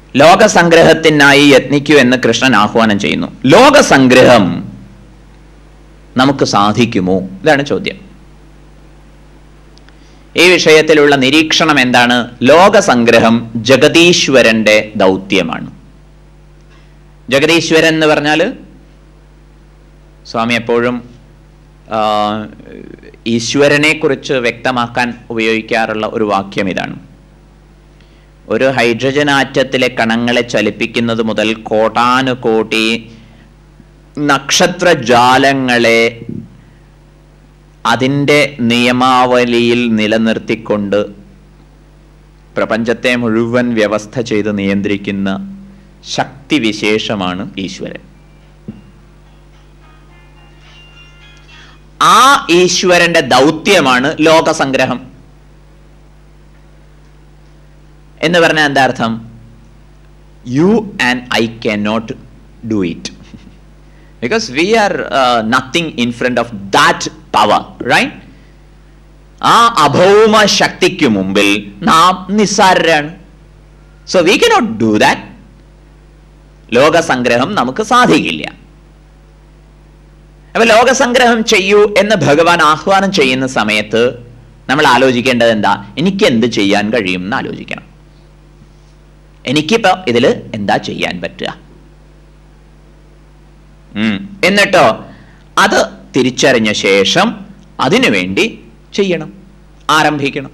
ലോകസംഗ്രഹത്തിനായി യത്നിക്കൂ എന്ന് കൃഷ്ണൻ ആഹ്വാനം ചെയ്യുന്നു ലോകസംഗ്രഹം നമുക്ക് സാധിക്കുമോ ഇതാണ് ചോദ്യം ഈ വിഷയത്തിലുള്ള നിരീക്ഷണം എന്താണ് ലോകസംഗ്രഹം ജഗതീശ്വരന്റെ ദൗത്യമാണ് ജഗതീശ്വരൻ എന്ന് പറഞ്ഞാൽ സ്വാമി എപ്പോഴും ആ, ഈശ്വരനെ കുറിച്ച് വ്യക്തമാക്കാൻ ഉപയോഗിക്കാറുള്ള ഒരു വാക്യം ഇതാണ് ഒരു ഹൈഡ്രജൻ ആറ്റത്തിലെ കണങ്ങളെ ചലിപ്പിക്കുന്നത് മുതൽ കോടാനുകോടി നക്ഷത്രജാലങ്ങളെ അതിൻ്റെ നിയമാവലിയിൽ നിലനിർത്തിക്കൊണ്ട് പ്രപഞ്ചത്തെ മുഴുവൻ വ്യവസ്ഥ ചെയ്ത് നിയന്ത്രിക്കുന്ന ശക്തിവിശേഷമാണ് ഈശ്വരൻ ആ ഈശ്വരന്റെ ദൗത്യമാണ് ലോകസംഗ്രഹം എന്ന് പറഞ്ഞാൽ എന്താ അർത്ഥം you and I can not do it because we are nothing in front of that power right ആ അഭൗമ ശക്തിക്ക് മുമ്പിൽ നാം നിസ്സാരരാണ് so we cannot do that ലോകസംഗ്രഹം നമുക്ക് സാധിക്കില്ല അപ്പൊ ലോകസംഗ്രഹം ചെയ്യൂ എന്ന് ഭഗവാൻ ആഹ്വാനം ചെയ്യുന്ന സമയത്ത് നമ്മൾ ആലോചിക്കേണ്ടത് എന്താ എനിക്ക് എന്ത് ചെയ്യാൻ കഴിയും എന്ന് ആലോചിക്കണം എനിക്കിപ്പോ ഇതില് എന്താ ചെയ്യാൻ പറ്റുക ഉം. എന്നിട്ടോ അത് തിരിച്ചറിഞ്ഞ ശേഷം അതിനുവേണ്ടി ചെയ്യണം ആരംഭിക്കണം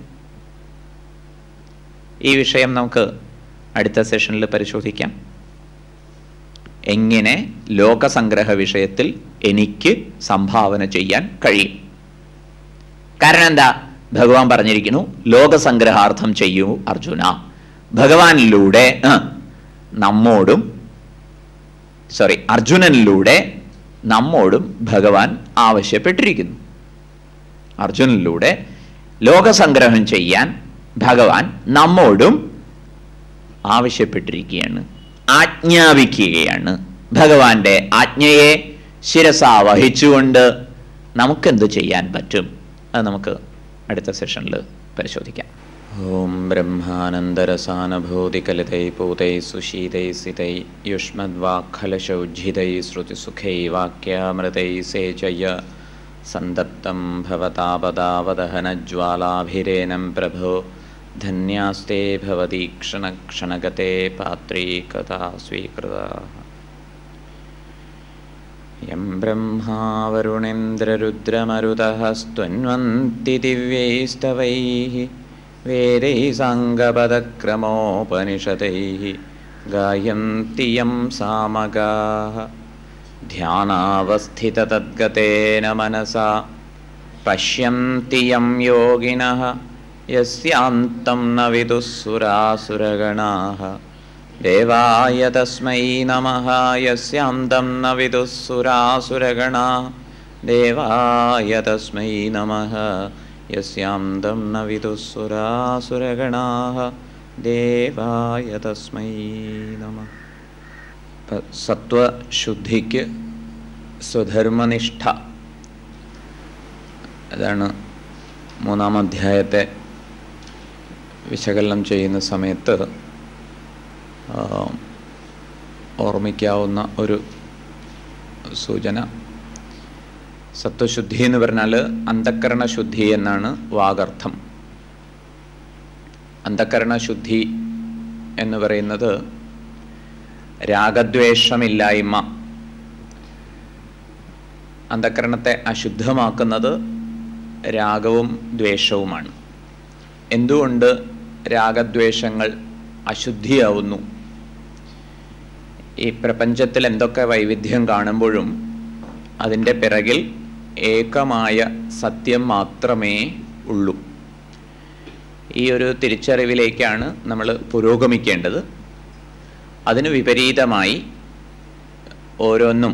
ഈ വിഷയം നമുക്ക് അടുത്ത സെഷനിൽ പരിശോധിക്കാം എങ്ങനെ ലോകസംഗ്രഹ വിഷയത്തിൽ എനിക്ക് സംഭാവന ചെയ്യാൻ കഴിയും കാരണം എന്താ ഭഗവാൻ പറഞ്ഞിരിക്കുന്നു ലോകസംഗ്രഹാർത്ഥം ചെയ്യൂ അർജുന ഭഗവാനിലൂടെ ആ, നമ്മോടും സോറി അർജുനനിലൂടെ നമ്മോടും ഭഗവാൻ ആവശ്യപ്പെട്ടിരിക്കുന്നു അർജുനനിലൂടെ ലോകസംഗ്രഹം ചെയ്യാൻ ഭഗവാൻ നമ്മോടും ആവശ്യപ്പെട്ടിരിക്കുകയാണ് ആജ്ഞാപിക്കുകയാണ് ഭഗവാന്റെ ആജ്ഞയെ ശിരസ വഹിച്ചുകൊണ്ട് നമുക്കെന്ത് ചെയ്യാൻ പറ്റും അത് നമുക്ക് അടുത്ത സെഷനിൽ പരിശോധിക്കാം ഓം ബ്രഹ്മാനന്ദരസാനഭൂതികലിതൈ പൂതൈ സുശീതൈ സിതൈ യുഷ്മദ്വാഖലശൗജ്ജിതൈ ശ്രുതിസുഖൈ വാക്യാമൃതൈ സേചയ സന്തപ്തം ഭവതാപദാവദഹനജ്വാലാഭിരേനം പ്രഭോ ധന്യാസ്തേ ഭവതീക്ഷണക്ഷണഗത്തെ പാത്രീകഥാ സ്വീകൃത യം ബ്രഹ്മാ വരുണേന്ദ്രരുദ്രമരുതः സ്ത്വന്വന്തി ദിവ്യൈസ്തവൈः വേदैः साङ्गपदक्रमोपनिषदैः गायन्ति यं सामगाः ध्यानावस्थिततद्गतेन मनसा पश्यन्ति यं योगिनः यस्यान्तं न विदुः सुरासुरगणाः देवाय तस्मै नमः यस्यान्तं न विदुः सुरासुरगणा देवाय तस्मै नमः यस्यान्तं न विदुः सुरासुरगणाः देवाय तस्मै नमः ഇപ്പം സത്വശുദ്ധിക്ക് സ്വധർമ്മനിഷ്ഠ അതാണ് മൂന്നാം അധ്യായത്തെ വിശകലനം ചെയ്യുന്ന സമയത്ത് ആ, ഓർമ്മിക്കാവുന്ന ഒരു സൂചന സത്വശുദ്ധി എന്ന് പറഞ്ഞാൽ അന്ധക്കരണ ശുദ്ധി എന്നാണ് വാഗർത്ഥം അന്ധക്കരണ ശുദ്ധി എന്ന് പറയുന്നത് രാഗദ്വേഷമില്ലായ്മ അന്ധക്കരണത്തെ അശുദ്ധമാക്കുന്നത് രാഗവും ദ്വേഷവുമാണ് എന്തുകൊണ്ട് രാഗദ്വേഷങ്ങൾ അശുദ്ധിയാവുന്നു ഈ പ്രപഞ്ചത്തിൽ എന്തൊക്കെ വൈവിധ്യം കാണുമ്പോഴും അതിൻ്റെ പിറകിൽ ഏകമായ സത്യം മാത്രമേ ഉള്ളൂ ഈ ഒരു തിരിച്ചറിവിലേക്കാണ് നമ്മൾ പുരോഗമിക്കേണ്ടത് അതിന് വിപരീതമായി ഓരോന്നും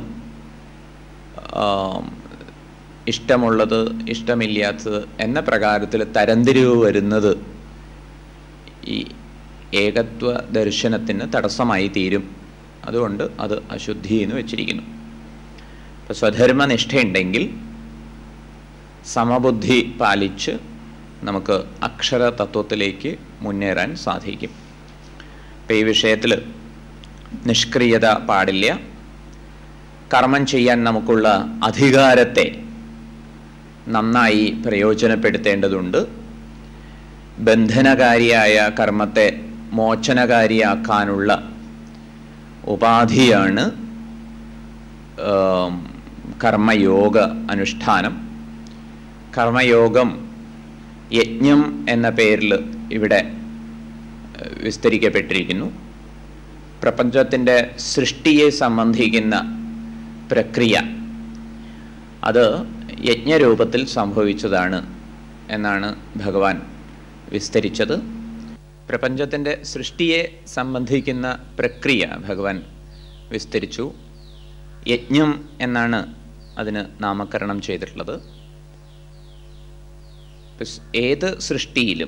ആം, ഇഷ്ടമുള്ളത് ഇഷ്ടമില്ലാത്തത് എന്ന പ്രകാരത്തിൽ തരംതിരിവ് വരുന്നത് ഈ ഏകത്വ ദർശനത്തിന് തടസ്സമായി തീരും അതുകൊണ്ട് അത് അശുദ്ധി എന്ന് വെച്ചിരിക്കുന്നു ഇപ്പം സ്വധർമ്മനിഷ്ഠയുണ്ടെങ്കിൽ സമബുദ്ധി പാലിച്ച് നമുക്ക് അക്ഷര തത്വത്തിലേക്ക് മുന്നേറാൻ സാധിക്കും ഇപ്പം ഈ വിഷയത്തിൽ നിഷ്ക്രിയത പാടില്ല കർമ്മം ചെയ്യാൻ നമുക്കുള്ള അധികാരത്തെ നന്നായി പ്രയോജനപ്പെടുത്തേണ്ടതുണ്ട് ബന്ധനകാരിയായ കർമ്മത്തെ മോചനകാരിയാക്കാനുള്ള ഉപാധിയാണ് ആം, കർമ്മയോഗ അനുഷ്ഠാനം കർമ്മയോഗം യജ്ഞം എന്ന പേരിൽ ഇവിടെ ഏഹ്, വിസ്തരിക്കപ്പെട്ടിരിക്കുന്നു പ്രപഞ്ചത്തിൻ്റെ സൃഷ്ടിയെ സംബന്ധിക്കുന്ന പ്രക്രിയ അത് യജ്ഞരൂപത്തിൽ സംഭവിച്ചതാണ് എന്നാണ് ഭഗവാൻ വിസ്തരിച്ചത് പ്രപഞ്ചത്തിൻ്റെ സൃഷ്ടിയെ സംബന്ധിക്കുന്ന പ്രക്രിയ ഭഗവാൻ വിസ്തരിച്ചു യജ്ഞം എന്നാണ് അതിന് നാമകരണം ചെയ്തിട്ടുള്ളത് ഇപ്പ ഏത് സൃഷ്ടിയിലും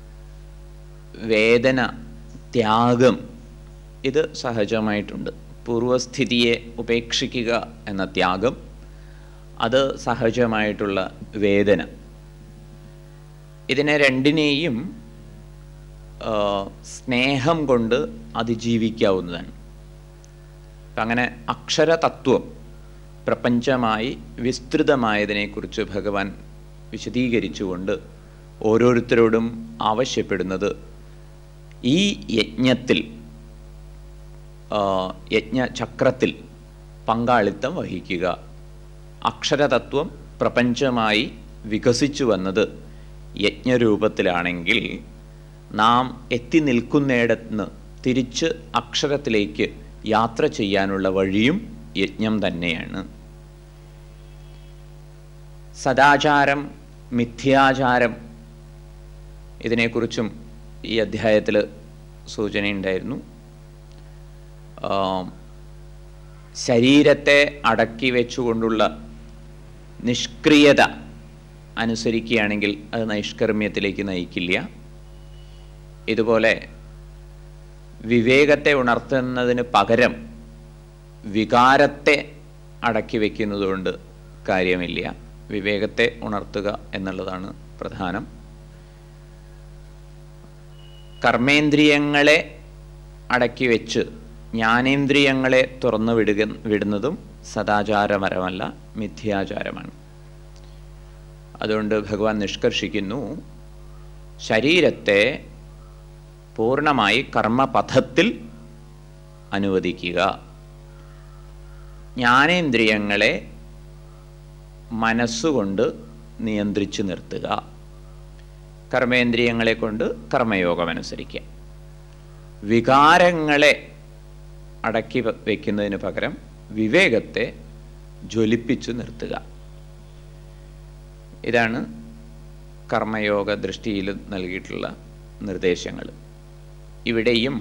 വേദന ത്യാഗം ഇത് സഹജമായിട്ടുണ്ട് പൂർവസ്ഥിതിയെ ഉപേക്ഷിക്കുക എന്ന ത്യാഗം അത് സഹജമായിട്ടുള്ള വേദന ഇതിനെ രണ്ടിനെയും ആ, സ്നേഹം കൊണ്ട് അതിജീവിക്കാവുന്നതാണ് അപ്പം അങ്ങനെ അക്ഷരതത്വം പ്രപഞ്ചമായി വിസ്തൃതമായതിനെക്കുറിച്ച് ഭഗവാൻ വിശദീകരിച്ചുകൊണ്ട് ഓരോരുത്തരോടും ആവശ്യപ്പെടുന്നത് ഈ യജ്ഞത്തിൽ ആ, യജ്ഞചക്രത്തിൽ പങ്കാളിത്തം വഹിക്കുക അക്ഷരതത്വം പ്രപഞ്ചമായി വികസിച്ചു വന്നത് യജ്ഞരൂപത്തിലാണെങ്കിൽ നാം എത്തി നിൽക്കുന്നിടത്ത് തിരിച്ച് അക്ഷരത്തിലേക്ക് യാത്ര ചെയ്യാനുള്ള വഴിയും യജ്ഞം തന്നെയാണ് സദാചാരം മിഥ്യാചാരം ഇതിനെക്കുറിച്ചും ഈ അധ്യായത്തിൽ സൂചനയുണ്ടായിരുന്നു ആം, ശരീരത്തെ അടക്കി വെച്ചുകൊണ്ടുള്ള നിഷ്ക്രിയത അനുസരിക്കുകയാണെങ്കിൽ അത് നൈഷ്കർമ്മ്യത്തിലേക്ക് നയിക്കില്ല ഇതുപോലെ വിവേകത്തെ ഉണർത്തുന്നതിന് പകരം വികാരത്തെ അടക്കി വയ്ക്കുന്നതുകൊണ്ട് കാര്യമില്ല വിവേകത്തെ ഉണർത്തുക എന്നുള്ളതാണ് പ്രധാനം കർമ്മേന്ദ്രിയങ്ങളെ അടക്കി വെച്ച് ജ്ഞാനേന്ദ്രിയങ്ങളെ തുറന്നു വിടുക വിടുന്നതും സദാചാരപരമല്ല മിഥ്യാചാരമാണ് അതുകൊണ്ട് ഭഗവാൻ നിഷ്കർഷിക്കുന്നു ശരീരത്തെ പൂർണ്ണമായി കർമ്മപഥത്തിൽ അനുവദിക്കുക ജ്ഞാനേന്ദ്രിയങ്ങളെ മനസ്സുകൊണ്ട് നിയന്ത്രിച്ചു നിർത്തുക കർമ്മേന്ദ്രിയങ്ങളെ കൊണ്ട് കർമ്മയോഗം അനുസരിക്കുക വികാരങ്ങളെ അടക്കി വെ- വയ്ക്കുന്നതിന് പകരം വിവേകത്തെ ജ്വലിപ്പിച്ചു നിർത്തുക ഇതാണ് കർമ്മയോഗ ദൃഷ്ടിയിൽ നൽകിയിട്ടുള്ള നിർദ്ദേശങ്ങൾ ഇവിടെയും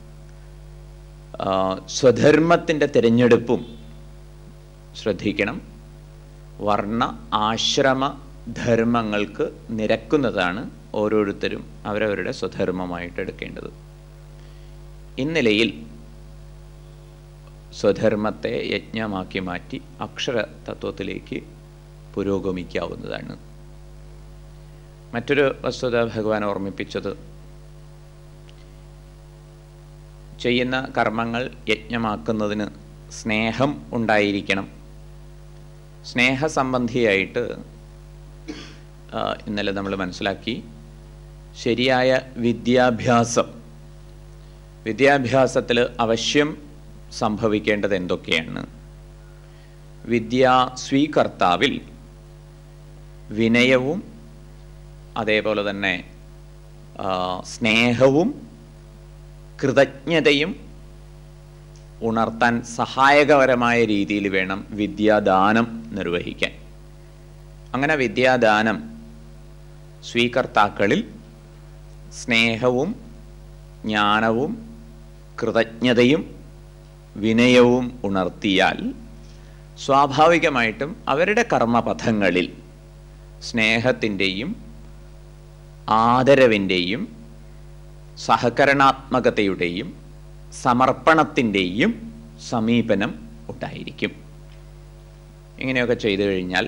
ആ, സ്വധർമ്മത്തിൻ്റെ തിരഞ്ഞെടുപ്പും ശ്രദ്ധിക്കണം വർണ്ണ ആശ്രമ ധർമ്മങ്ങൾക്ക് നിരക്കുന്നതാണ് ഓരോരുത്തരും അവരവരുടെ സ്വധർമ്മമായിട്ട് എടുക്കേണ്ടത് ഇന്നിലയിൽ സ്വധർമ്മത്തെ യജ്ഞമാക്കി മാറ്റി അക്ഷര തത്വത്തിലേക്ക് പുരോഗമിക്കാവുന്നതാണ് മറ്റൊരു വസ്തുത ഭഗവാൻ ഓർമ്മിപ്പിച്ചത് ചെയ്യുന്ന കർമ്മങ്ങൾ യജ്ഞമാക്കുന്നതിന് സ്നേഹം ഉണ്ടായിരിക്കണം സ്നേഹസംബന്ധിയായിട്ട് ആ, ഇന്നലെ നമ്മൾ മനസ്സിലാക്കി ശരിയായ വിദ്യാഭ്യാസം വിദ്യാഭ്യാസത്തിൽ അവശ്യം സംഭവിക്കേണ്ടത് എന്തൊക്കെയാണ് വിദ്യാ സ്വീകർത്താവിൽ വിനയവും അതേപോലെ തന്നെ ആ, സ്നേഹവും കൃതജ്ഞതയും ഉണർത്താൻ സഹായകപരമായ രീതിയിൽ വേണം വിദ്യാദാനം നിർവഹിക്കാൻ അങ്ങനെ വിദ്യാദാനം സ്വീകർത്താക്കളിൽ സ്നേഹവും ജ്ഞാനവും കൃതജ്ഞതയും വിനയവും ഉണർത്തിയാൽ സ്വാഭാവികമായിട്ടും അവരുടെ കർമ്മപഥങ്ങളിൽ സ്നേഹത്തിൻ്റെയും ആദരവിൻ്റെയും സഹകരണാത്മകതയുടെയും സമർപ്പണത്തിൻ്റെയും സമീപനം ഉണ്ടായിരിക്കും ഇങ്ങനെയൊക്കെ ചെയ്തു കഴിഞ്ഞാൽ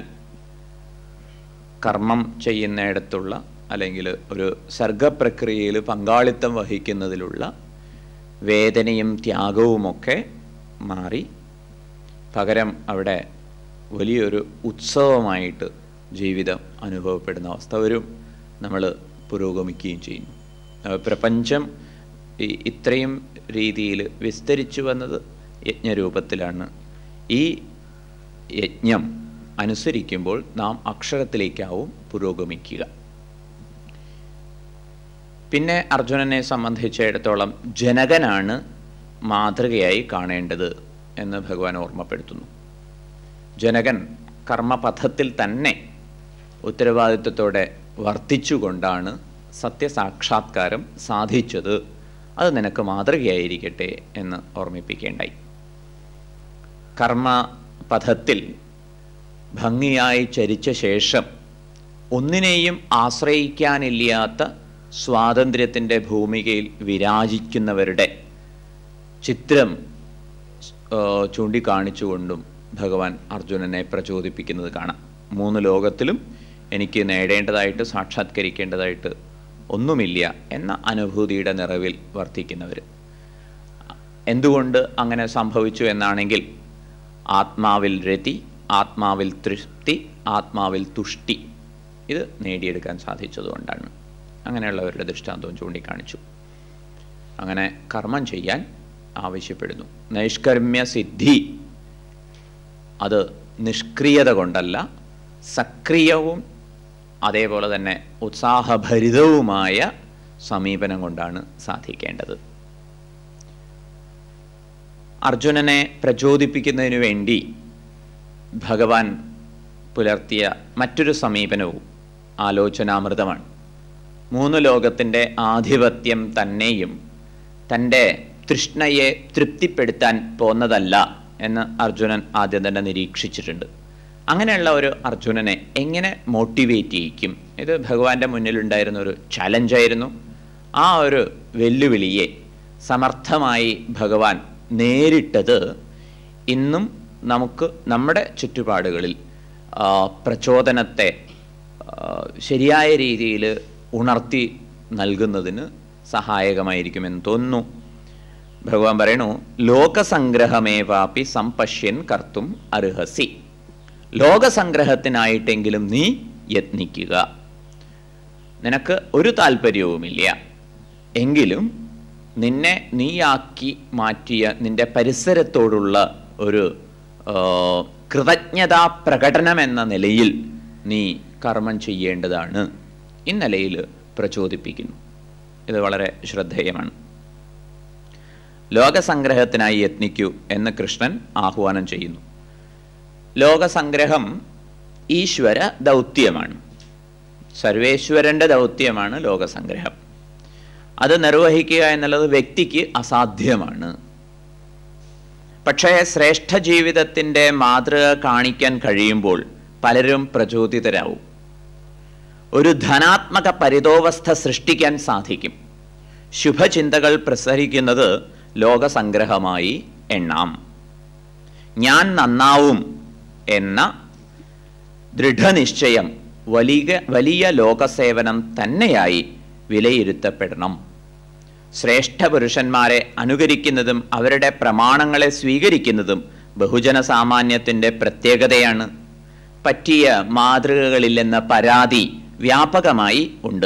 കർമ്മം ചെയ്യുന്നിടത്തുള്ള അല്ലെങ്കിൽ ഒരു സർഗപ്രക്രിയയിൽ പങ്കാളിത്തം വഹിക്കുന്നതിലുള്ള വേദനയും ത്യാഗവുമൊക്കെ മാറി പകരം അവിടെ വലിയൊരു ഉത്സവമായിട്ട് ജീവിതം അനുഭവപ്പെടുന്ന അവസ്ഥ വരും നമ്മൾ പുരോഗമിക്കുകയും ചെയ്യുന്നു അഹ് പ്രപഞ്ചം ഈ ഇത്രയും രീതിയിൽ വിസ്തരിച്ചു വന്നത് യജ്ഞരൂപത്തിലാണ് ഈ യജ്ഞം അനുസരിക്കുമ്പോൾ നാം അക്ഷരത്തിലേക്കാവും പുരോഗമിക്കുക പിന്നെ അർജുനനെ സംബന്ധിച്ചിടത്തോളം ജനകനാണ് മാതൃകയായി കാണേണ്ടത് എന്ന് ഭഗവാൻ ഓർമ്മപ്പെടുത്തുന്നു ജനകൻ കർമ്മപഥത്തിൽ തന്നെ ഉത്തരവാദിത്വത്തോടെ വർത്തിച്ചുകൊണ്ടാണ് സത്യസാക്ഷാത്കാരം സാധിച്ചത് അത് നിനക്ക് മാതൃകയായിരിക്കട്ടെ എന്ന് ഓർമ്മിപ്പിക്കേണ്ടായി കർമ്മപഥത്തിൽ ഭംഗിയായി ചരിച്ച ശേഷം ഒന്നിനെയും ആശ്രയിക്കാനില്ലാത്ത സ്വാതന്ത്ര്യത്തിൻ്റെ ഭൂമികയിൽ വിരാജിക്കുന്നവരുടെ ചിത്രം ആ, ചൂണ്ടിക്കാണിച്ചുകൊണ്ടും ഭഗവാൻ അർജുനനെ പ്രചോദിപ്പിക്കുന്നത് കാണാം മൂന്ന് ലോകത്തിലും എനിക്ക് നേടേണ്ടതായിട്ട് സാക്ഷാത്കരിക്കേണ്ടതായിട്ട് ഒന്നുമില്ല എന്ന അനുഭൂതിയുടെ നിറവിൽ വർത്തിക്കുന്നവർ എന്തുകൊണ്ട് അങ്ങനെ സംഭവിച്ചു എന്നാണെങ്കിൽ ആത്മാവിൽ രതി ആത്മാവിൽ തൃപ്തി ആത്മാവിൽ തുഷ്ടി ഇത് നേടിയെടുക്കാൻ സാധിച്ചതുകൊണ്ടാണ് അങ്ങനെയുള്ളവരുടെ ദൃഷ്ടാന്തവും ചൂണ്ടിക്കാണിച്ചു അങ്ങനെ കർമ്മം ചെയ്യാൻ ആവശ്യപ്പെടുന്നു നൈഷ്കർമ്മ്യ സിദ്ധി അത് നിഷ്ക്രിയത കൊണ്ടല്ല സക്രിയവും അതേപോലെ തന്നെ ഉത്സാഹഭരിതവുമായ സമീപനം കൊണ്ടാണ് സാധിക്കേണ്ടത് അർജുനനെ പ്രചോദിപ്പിക്കുന്നതിനു വേണ്ടി ഭഗവാൻ പുലർത്തിയ മറ്റൊരു സമീപനവും ആലോചനാമൃതമാണ് മൂന്ന് ലോകത്തിൻ്റെ ആധിപത്യം തന്നെയും തൻ്റെ തൃഷ്ണയെ തൃപ്തിപ്പെടുത്താൻ പോന്നതല്ല എന്ന് അർജുനൻ ആദ്യം തന്നെ നിരീക്ഷിച്ചിട്ടുണ്ട് അങ്ങനെയുള്ള ഒരു അർജുനനെ എങ്ങനെ മോട്ടിവേറ്റ് ചെയ്യിക്കും ഇത് ഭഗവാന്റെ മുന്നിലുണ്ടായിരുന്ന ഒരു ചലഞ്ചായിരുന്നു ആ ഒരു വെല്ലുവിളിയെ സമർത്ഥമായി ഭഗവാൻ നേരിട്ടത് ഇന്നും നമുക്ക് നമ്മുടെ ചുറ്റുപാടുകളിൽ ആ, പ്രചോദനത്തെ ആ, ശരിയായ രീതിയിൽ ഉണർത്തി നൽകുന്നതിന് സഹായകമായിരിക്കുമെന്ന് തോന്നുന്നു ഭഗവാൻ പറയണു ലോകസംഗ്രഹമേവാപി സംപശ്യൻ കർത്തും അർഹസി ലോകസംഗ്രഹത്തിനായിട്ടെങ്കിലും നീ യത്നിക്കുക നിനക്ക് ഒരു താല്പര്യവുമില്ല എങ്കിലും നിന്നെ നീയാക്കി മാറ്റിയ നിന്റെ പരിസരത്തോടുള്ള ഒരു ആ, കൃതജ്ഞതാ പ്രകടനം എന്ന നിലയിൽ നീ കർമ്മം ചെയ്യേണ്ടതാണ് ഇന്നലയിൽ പ്രചോദിപ്പിക്കുന്നു ഇത് വളരെ ശ്രദ്ധേയമാണ് ലോകസംഗ്രഹത്തിനായി യത്നിക്കൂ എന്ന് കൃഷ്ണൻ ആഹ്വാനം ചെയ്യുന്നു ലോകസംഗ്രഹം ഈശ്വര ദൗത്യമാണ് സർവേശ്വരൻ്റെ ദൗത്യമാണ് ലോകസംഗ്രഹം അത് നിർവഹിക്കുക എന്നുള്ളത് വ്യക്തിക്ക് അസാധ്യമാണ് പക്ഷേ ശ്രേഷ്ഠ ജീവിതത്തിൻ്റെ മാതൃക കാണിക്കാൻ കഴിയുമ്പോൾ പലരും പ്രചോദിതരാവും ഒരു ധനാത്മക പരിതോവസ്ഥ സൃഷ്ടിക്കാൻ സാധിക്കും ശുഭചിന്തകൾ പ്രസരിക്കുന്നത് ലോകസംഗ്രഹമായി എണ്ണാം ഞാൻ നന്നാവും എന്ന ദൃഢനിശ്ചയം വലിയ വലിയ ലോകസേവനം തന്നെയായി വിലയിരുത്തപ്പെടണം ശ്രേഷ്ഠ പുരുഷന്മാരെ അനുകരിക്കുന്നതും അവരുടെ പ്രമാണങ്ങളെ സ്വീകരിക്കുന്നതും ബഹുജന സാമാന്യത്തിൻ്റെ പ്രത്യേകതയാണ് പറ്റിയ മാതൃകകളില്ലെന്ന പരാതി വ്യാപകമായി ഉണ്ട്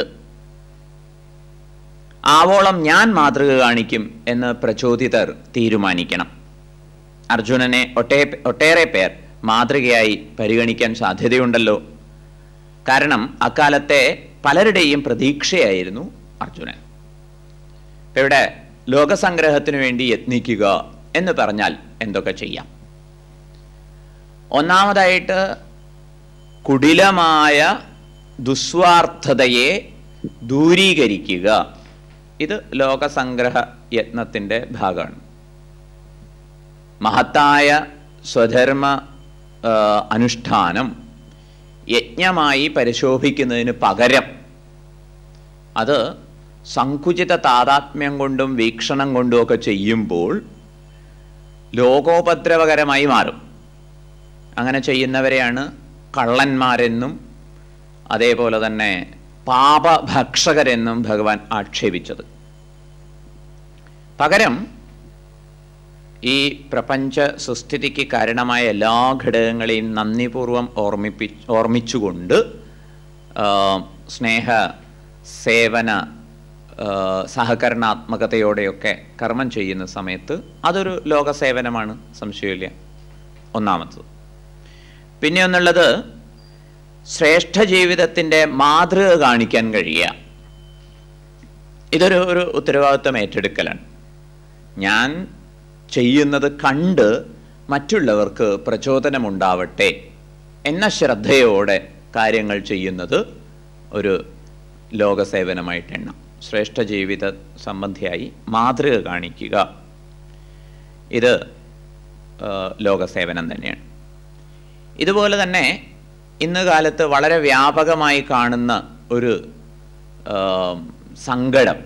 ആവോളം ഞാൻ മാതൃക കാണിക്കും എന്ന് പ്രചോദിതർ തീരുമാനിക്കണം അർജുനനെ ഒട്ടേ ഒട്ടേറെ പേർ മാതൃകയായി പരിഗണിക്കാൻ സാധ്യതയുണ്ടല്ലോ കാരണം അക്കാലത്തെ പലരുടെയും പ്രതീക്ഷയായിരുന്നു അർജുനൻ ഇപ്പൊ ഇവിടെ ലോകസംഗ്രഹത്തിനു വേണ്ടി യത്നിക്കുക എന്ന് പറഞ്ഞാൽ എന്തൊക്കെ ചെയ്യാം ഒന്നാമതായിട്ട് കുടിലമായ ദുസ്വാർത്ഥതയെ ദൂരീകരിക്കുക ഇത് ലോകസംഗ്രഹ യത്നത്തിൻ്റെ ഭാഗമാണ് മഹത്തായ സ്വധർമ്മ ആ, അനുഷ്ഠാനം യജ്ഞമായി പരിശോഭിക്കുന്നതിന് പകരം അത് സങ്കുചിത താതാത്മ്യം കൊണ്ടും വീക്ഷണം കൊണ്ടും ഒക്കെ ചെയ്യുമ്പോൾ ലോകോപദ്രവകരമായി മാറും അങ്ങനെ ചെയ്യുന്നവരെയാണ് കള്ളന്മാരെന്നും അതേപോലെ തന്നെ പാപഭക്ഷകരെന്നും ഭഗവാൻ ആക്ഷേപിച്ചത് പകരം ഈ പ്രപഞ്ച സുസ്ഥിതിക്ക് കാരണമായ എല്ലാ ഘടകങ്ങളെയും നന്ദിപൂർവം ഓർമ്മിപ്പി ഓർമ്മിച്ചുകൊണ്ട് ആ, സ്നേഹ സേവന ആ, സഹകരണാത്മകതയോടെയൊക്കെ കർമ്മം ചെയ്യുന്ന സമയത്ത് അതൊരു ലോക സേവനമാണ് സംശയമില്ല ഒന്നാമത്തത് പിന്നെ ഒന്നുള്ളത് ശ്രേഷ്ഠ ജീവിതത്തിൻ്റെ മാതൃക കാണിക്കാൻ കഴിയുക ഇതൊരു ഒരു ഉത്തരവാദിത്വം ഏറ്റെടുക്കലാണ് ഞാൻ ചെയ്യുന്നത് കണ്ട് മറ്റുള്ളവർക്ക് പ്രചോദനമുണ്ടാവട്ടെ എന്ന ശ്രദ്ധയോടെ കാര്യങ്ങൾ ചെയ്യുന്നത് ഒരു ലോകസേവനമായിട്ട് എണ്ണാം ശ്രേഷ്ഠ ജീവിത സംബന്ധിയായി മാതൃക കാണിക്കുക ഇത് ആ, ലോകസേവനം തന്നെയാണ് ഇതുപോലെ തന്നെ ഇന്ന് കാലത്ത് വളരെ വ്യാപകമായി കാണുന്ന ഒരു ആ, സങ്കടം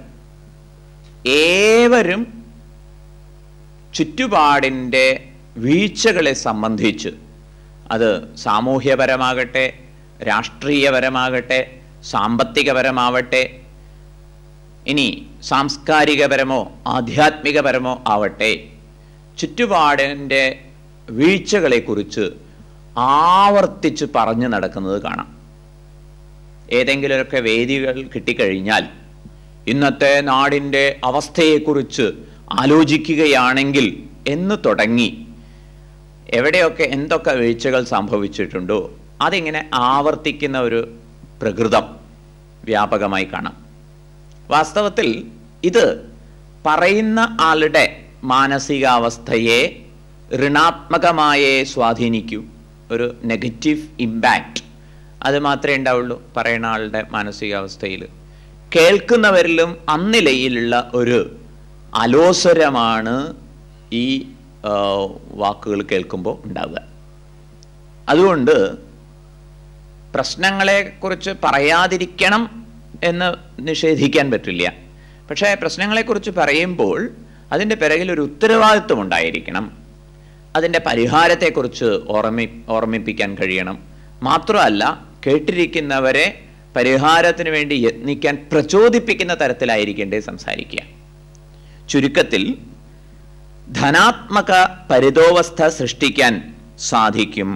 ഏവരും ചുറ്റുപാടിൻ്റെ വീഴ്ചകളെ സംബന്ധിച്ച് അത് സാമൂഹ്യപരമാകട്ടെ രാഷ്ട്രീയപരമാകട്ടെ സാമ്പത്തികപരമാവട്ടെ ഇനി സാംസ്കാരികപരമോ ആധ്യാത്മികപരമോ ആവട്ടെ ചുറ്റുപാടിൻ്റെ വീഴ്ചകളെക്കുറിച്ച് ആവർത്തിച്ച് പറഞ്ഞു നടക്കുന്നത് കാണാം ഏതെങ്കിലുമൊക്കെ വേദികൾ കിട്ടിക്കഴിഞ്ഞാൽ ഇന്നത്തെ നാടിൻ്റെ അവസ്ഥയെക്കുറിച്ച് ആലോചിക്കുകയാണെങ്കിൽ എന്ന് തുടങ്ങി എവിടെയൊക്കെ എന്തൊക്കെ വീഴ്ചകൾ സംഭവിച്ചിട്ടുണ്ടോ അതിങ്ങനെ ആവർത്തിക്കുന്ന ഒരു പ്രകൃതം വ്യാപകമായി കാണാം വാസ്തവത്തിൽ ഇത് പറയുന്ന ആളുടെ മാനസികാവസ്ഥയെ ഋണാത്മകമായേ സ്വാധീനിക്കൂ ഒരു നെഗറ്റീവ് ഇമ്പാക്റ്റ് അത് മാത്രമേ ഉണ്ടാവുള്ളൂ പറയുന്ന ആളുടെ മാനസികാവസ്ഥയിൽ കേൾക്കുന്നവരിലും അന്നിലയിലുള്ള ഒരു അലോസരമാണ് ഈ ആ, വാക്കുകൾ കേൾക്കുമ്പോൾ ഉണ്ടാവുക അതുകൊണ്ട് പ്രശ്നങ്ങളെക്കുറിച്ച് പറയാതിരിക്കണം എന്ന് നിഷേധിക്കാൻ പറ്റില്ല പക്ഷേ പ്രശ്നങ്ങളെക്കുറിച്ച് പറയുമ്പോൾ അതിൻ്റെ പിറകിൽ ഒരു ഉത്തരവാദിത്വം ഉണ്ടായിരിക്കണം അതിൻ്റെ പരിഹാരത്തെക്കുറിച്ച് ഓർമ്മി ഓർമ്മിപ്പിക്കാൻ കഴിയണം മാത്രമല്ല കേട്ടിരിക്കുന്നവരെ പരിഹാരത്തിന് വേണ്ടി യത്നിക്കാൻ പ്രചോദിപ്പിക്കുന്ന തരത്തിലായിരിക്കേണ്ടേ സംസാരിക്കുക ചുരുക്കത്തിൽ ധനാത്മക പരിതോവസ്ഥ സൃഷ്ടിക്കാൻ സാധിക്കും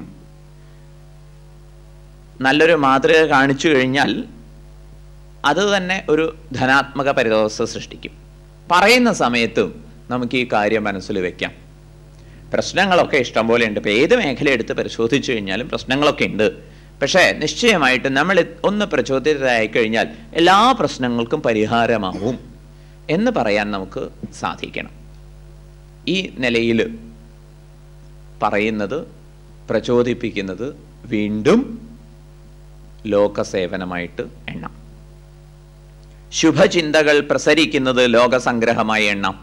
നല്ലൊരു മാതൃക കാണിച്ചു കഴിഞ്ഞാൽ അത് തന്നെ ഒരു ധനാത്മക പരിതോവസ്ഥ സൃഷ്ടിക്കും പറയുന്ന സമയത്തും നമുക്ക് ഈ കാര്യം മനസ്സിൽ വെക്കാം പ്രശ്നങ്ങളൊക്കെ ഇഷ്ടം പോലെ ഉണ്ട് ഇപ്പോൾ ഏത് മേഖല എടുത്ത് പരിശോധിച്ചു കഴിഞ്ഞാലും പ്രശ്നങ്ങളൊക്കെ ഉണ്ട് പക്ഷേ നിശ്ചയമായിട്ട് നമ്മൾ ഒന്ന് പ്രചോദിതരായി കഴിഞ്ഞാൽ എല്ലാ പ്രശ്നങ്ങൾക്കും പരിഹാരമാവും എന്ന് പറയാൻ നമുക്ക് സാധിക്കണം ഈ നിലയിൽ പറയുന്നത് പ്രചോദിപ്പിക്കുന്നത് വീണ്ടും ലോകസേവനമായിട്ട് എണ്ണാം ശുഭചിന്തകൾ പ്രസരിക്കുന്നത് ലോകസംഗ്രഹമായി എണ്ണാം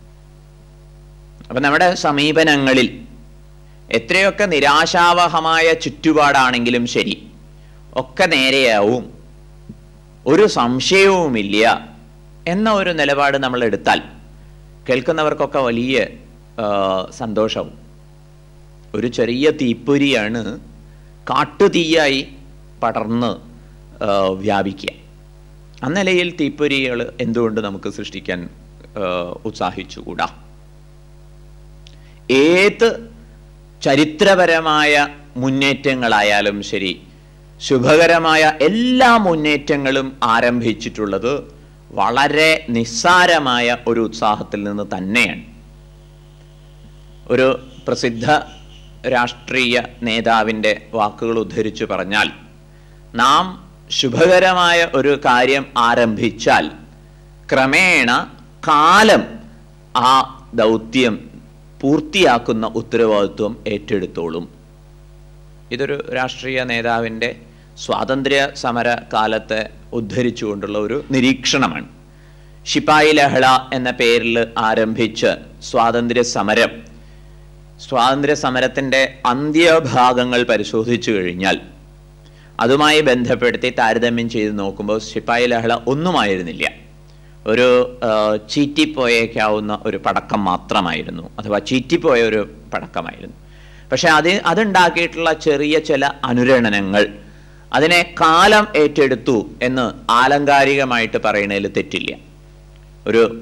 അപ്പം നമ്മുടെ സമീപനങ്ങളിൽ എത്രയൊക്കെ നിരാശാവഹമായ ചുറ്റുപാടാണെങ്കിലും ശരി ഒക്കെ നേരെയാവും ഒരു സംശയവുമില്ല എന്ന ഒരു നിലപാട് നമ്മൾ എടുത്താൽ കേൾക്കുന്നവർക്കൊക്കെ വലിയ ആ, സന്തോഷവും ഒരു ചെറിയ തീപ്പൊരിയാണ് കാട്ടുതീയായി പടർന്ന് ആ, വ്യാപിക്കുക ആ നിലയിൽ തീപ്പൊരികൾ എന്തുകൊണ്ട് നമുക്ക് സൃഷ്ടിക്കാൻ ആ, ഉത്സാഹിച്ചുകൂടാ ഏത് ചരിത്രപരമായ മുന്നേറ്റങ്ങളായാലും ശരി ശുഭകരമായ എല്ലാ മുന്നേറ്റങ്ങളും ആരംഭിച്ചിട്ടുള്ളത് വളരെ നിസ്സാരമായ ഒരു ഉത്സാഹത്തിൽ നിന്ന് തന്നെയാണ് ഒരു പ്രസിദ്ധ രാഷ്ട്രീയ നേതാവിൻ്റെ വാക്കുകൾ ഉദ്ധരിച്ചു പറഞ്ഞാൽ നാം ശുഭകരമായ ഒരു കാര്യം ആരംഭിച്ചാൽ ക്രമേണ കാലം ആ ദൗത്യം പൂർത്തിയാക്കുന്ന ഉത്തരവാദിത്വം ഏറ്റെടുത്തോളും ഇതൊരു രാഷ്ട്രീയ നേതാവിൻ്റെ സ്വാതന്ത്ര്യ സമര കാലത്തെ ഉദ്ധരിച്ചുകൊണ്ടുള്ള ഒരു നിരീക്ഷണമാണ് ശിപ്പായി ലഹള എന്ന പേരിൽ ആരംഭിച്ച സ്വാതന്ത്ര്യ സമരം സ്വാതന്ത്ര്യ സമരത്തിൻ്റെ അന്ത്യഭാഗങ്ങൾ പരിശോധിച്ചു കഴിഞ്ഞാൽ അതുമായി ബന്ധപ്പെടുത്തി താരതമ്യം ചെയ്ത് നോക്കുമ്പോൾ ശിപ്പായി ലഹള ഒന്നുമായിരുന്നില്ല ഒരു ആ, ചീറ്റിപ്പോയേക്കാവുന്ന ഒരു പടക്കം മാത്രമായിരുന്നു അഥവാ ചീറ്റിപ്പോയ ഒരു പടക്കമായിരുന്നു പക്ഷെ അത് അതുണ്ടാക്കിയിട്ടുള്ള ചെറിയ ചില അനുരണനങ്ങൾ അതിനെ കാലം ഏറ്റെടുത്തു എന്ന് ആലങ്കാരികമായിട്ട് പറയുന്നതിൽ തെറ്റില്ല ഒരു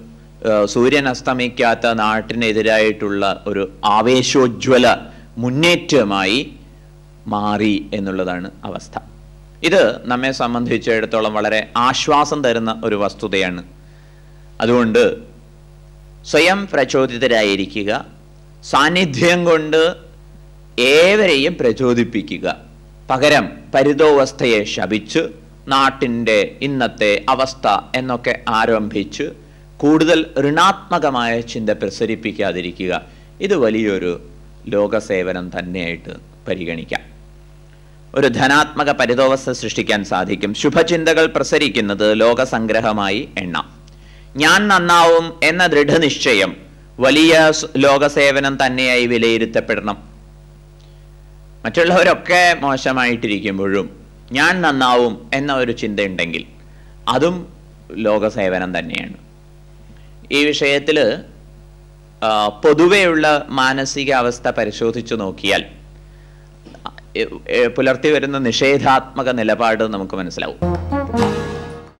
ഏഹ്, സൂര്യൻ അസ്തമിക്കാത്ത നാട്ടിനെതിരായിട്ടുള്ള ഒരു ആവേശോജ്വല മുന്നേറ്റമായി മാറി എന്നുള്ളതാണ് അവസ്ഥ ഇത് നമ്മെ സംബന്ധിച്ചിടത്തോളം വളരെ ആശ്വാസം തരുന്ന ഒരു വസ്തുതയാണ് അതുകൊണ്ട് സ്വയം പ്രചോദിതരായിരിക്കുക സാന്നിധ്യം കൊണ്ട് ഏവരെയും പ്രചോദിപ്പിക്കുക പകരം പരിതോവസ്ഥയെ ശപിച്ച് നാട്ടിൻ്റെ ഇന്നത്തെ അവസ്ഥ എന്നൊക്കെ ആരംഭിച്ച് കൂടുതൽ ഋണാത്മകമായ ചിന്ത പ്രസരിപ്പിക്കാതിരിക്കുക ഇത് വലിയൊരു ലോകസേവനം തന്നെയായിട്ട് പരിഗണിക്കാം ഒരു ധനാത്മക പരിതോവസ്ഥ സൃഷ്ടിക്കാൻ സാധിക്കും ശുഭചിന്തകൾ പ്രസരിക്കുന്നത് ലോകസംഗ്രഹമായി എണ്ണാം ഞാൻ നന്നാവും എന്ന ദൃഢനിശ്ചയം വലിയ സ് ലോകസേവനം തന്നെയായി വിലയിരുത്തപ്പെടണം മറ്റുള്ളവരൊക്കെ മോശമായിട്ടിരിക്കുമ്പോഴും ഞാൻ നന്നാവും എന്ന ഒരു ചിന്തയുണ്ടെങ്കിൽ അതും ലോകസേവനം തന്നെയാണ് ഈ വിഷയത്തിൽ പൊതുവെയുള്ള മാനസികാവസ്ഥ പരിശോധിച്ചു നോക്കിയാൽ എ- എ- പുലർത്തി വരുന്ന നിഷേധാത്മക നിലപാട് നമുക്ക് മനസ്സിലാവും